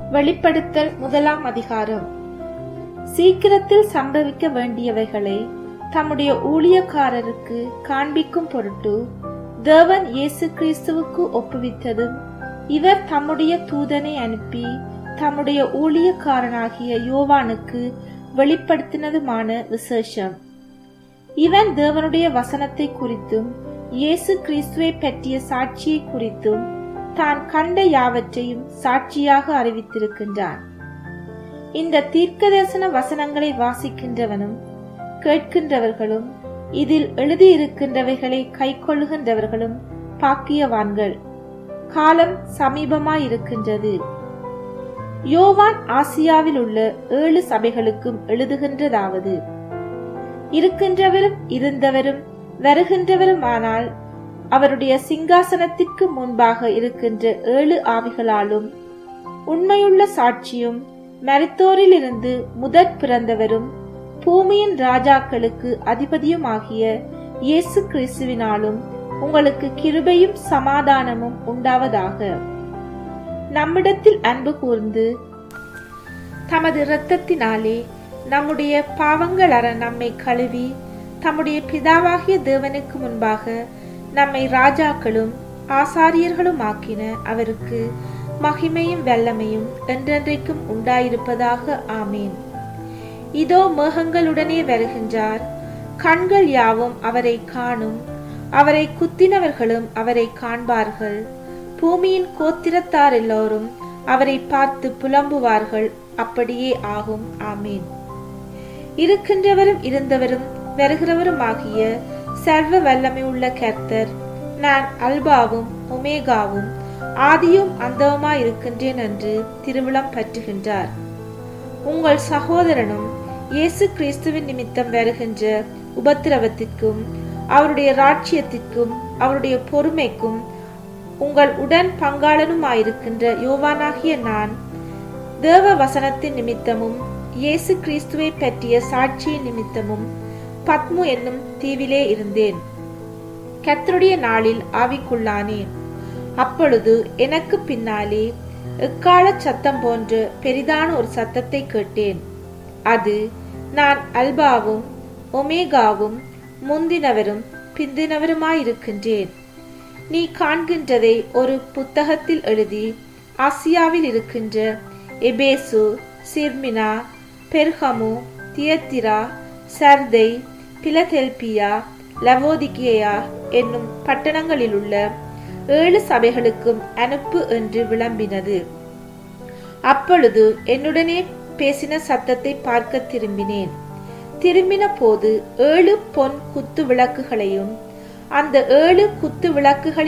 வெளிப்படுத்தல் முதலாம் அதிகாரம் சீக்கிரத்தில் சம்பவிக்க வேண்டியவைகளை தம்முடைய ஊழியக்காரருக்கு காண்பிக்கும் பொருட்டு தேவன் இயேசு கிறிஸ்துவுக்கு ஒப்புவித்ததும் இவர் தம்முடைய தூதனை அனுப்பி தம்முடைய ஊழியக்காரனாகிய யோவானுக்கு வெளிப்படுத்தினதுமான விசேஷம் இவன் தேவனுடைய வசனத்தை குறித்தும் இயேசு கிறிஸ்துவை பற்றிய சாட்சியை குறித்தும் தான் கண்ட யாவற்றையும் சாட்சியாக அறிவித்திருக்கின்றான் இந்த தீர்க்கதரிசன வசனங்களை வாசிக்கின்றவனும் கேட்கின்றவர்களும் இதில் எழுதியிருக்கின்றவைகளை கைக்கொள்ளுகின்றவர்களும் பாக்கியவான்கள் காலம் சமீபமாயிருக்கின்றது யோவான் ஆசியாவில் உள்ள ஏழு சபைகளுக்கும் எழுதுகின்றதாவது இருக்கின்றவரும் இருந்தவரும் வருகின்றவருமானால் அவருடைய சிங்காசனத்திற்கு முன்பாக இருக்கின்ற ஏழு ஆவிகளாலும் உண்மையுள்ள சாட்சியும் மருத்தோரிலிருந்து முதற் பிறந்தவரும் பூமியின் ராஜாக்களுக்கு அதிபதியுமாகிய இயேசு கிறிஸ்துவினாலும் உங்களுக்கு கிருபையும் சமாதானமும் உண்டாவதாக நம்மிடத்தில் அன்பு கூர்ந்து தமது இரத்தத்தினாலே நம்முடைய பாவங்கள் அற நம்மை கழுவி தம்முடைய பிதாவாகிய தேவனுக்கு முன்பாக நம்மை ராஜாக்களும் ஆசாரியர்களும் ஆக்கின அவருக்கு மகிமையும் வல்லமையும் என்றென்றைக்கும் உண்டாயிருப்பதாக ஆமீன் இதோ மேகங்களுடனே வருகின்றார் கண்கள் யாவும் அவரை காணும் அவரை குத்தினவர்களும் அவரை காண்பார்கள் பூமியின் கோத்திரத்தார் எல்லோரும் அவரை பார்த்து புலம்புவார்கள் அப்படியே ஆகும் ஆமீன் இருக்கின்றவரும் இருந்தவரும் வருகிறவரும் ஆகிய சர்வ வல்லமை உள்ள கர்த்தர் நான் அல்பாவும் ஒமேகாவும் ஆதியும் அந்தவுமாயிருக்கின்றேன் என்று திருவிழம் பற்றுகின்றார் உங்கள் சகோதரனும் இயேசு கிறிஸ்துவின் நிமித்தம் வருகின்ற உபத்திரவத்திற்கும் அவருடைய ராட்சியத்திற்கும் அவருடைய பொறுமைக்கும் உங்கள் உடன் பங்காளனுமாயிருக்கின்ற யோவானாகிய நான் தேவ வசனத்தின் நிமித்தமும் இயேசு கிறிஸ்துவை பற்றிய சாட்சியின் நிமித்தமும் பத்மு என்னும் தீவிலே இருந்தேன் கத்தருடைய நாளில் ஆவிக்குள்ளானேன் அப்பொழுது எனக்கு பின்னாலே எக்கால சத்தம் போன்ற பெரிதான ஒரு சத்தத்தை கேட்டேன் அது நான் அல்பாவும் ஒமேகாவும் முந்தினவரும் பிந்தினவருமாயிருக்கின்றேன் நீ காண்கின்றதை ஒரு புத்தகத்தில் எழுதி ஆசியாவில் இருக்கின்ற எபேசு சிர்மினா பெர்ஹமு தியத்திரா சர்தை பிலதெல்பியா லவோதிகேயா என்னும் பட்டணங்களில் உள்ள ஏழு சபைகளுக்கும் அனுப்பு என்று விளம்பினது அப்பொழுது என்னுடனே பேசின சத்தத்தை பார்க்க திரும்பினேன் திரும்பின போது ஏழு பொன் குத்து விளக்குகளையும் அந்த ஏழு குத்து விளக்குகளின்